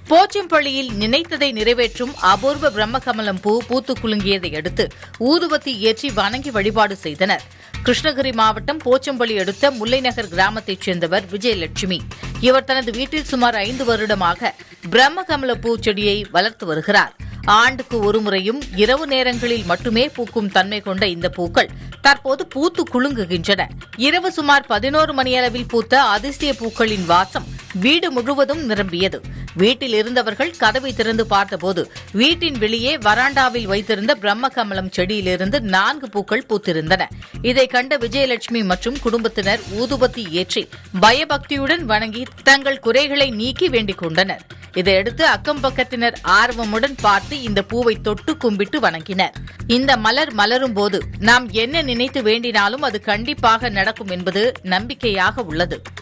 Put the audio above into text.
போச்சம்பள்ளியில் நினைத்ததை நிறைவேற்றும் அபூர்வ பிரம்மகமலம் பூ பூத்து குலுங்கியதை அடுத்து ஊதுவத்தி ஏற்றி வணங்கி வழிபாடு செய்தனர் கிருஷ்ணகிரி மாவட்டம் போச்சம்பள்ளி அடுத்த முல்லைநகர் கிராமத்தைச் சேர்ந்தவர் விஜயலட்சுமி இவர் தனது வீட்டில் சுமார் ஐந்து வருடமாக பிரம்மகமல பூச்செடியை வளர்த்து வருகிறார் ஆண்டுக்கு ஒருமுறையும் இரவு நேரங்களில் மட்டுமே பூக்கும் தன்மை கொண்ட இந்த பூக்கள் தற்போது பூத்து குலுங்குகின்றன இரவு சுமார் பதினோரு மணியளவில் பூத்த அதிசய பூக்களின் வாசம் வீடு முழுவதும் நிரம்பியது வீட்டில் இருந்தவர்கள் கதவை திறந்து பார்த்தபோது வீட்டின் வெளியே வராண்டாவில் வைத்திருந்த பிரம்ம கமலம் செடியிலிருந்து நான்கு பூக்கள் பூத்திருந்தன இதை கண்ட விஜயலட்சுமி மற்றும் குடும்பத்தினர் ஊதுபத்தி ஏற்றி பயபக்தியுடன் வணங்கி தங்கள் குறைகளை நீக்கி வேண்டிக் கொண்டனர் இதையடுத்து அக்கம் பக்கத்தினர் ஆர்வமுடன் பார்த்து இந்த பூவை தொட்டு கும்பிட்டு வணங்கினர் இந்த மலர் மலரும் போது நாம் என்ன நினைத்து வேண்டினாலும் அது கண்டிப்பாக நடக்கும் என்பது நம்பிக்கையாக உள்ளது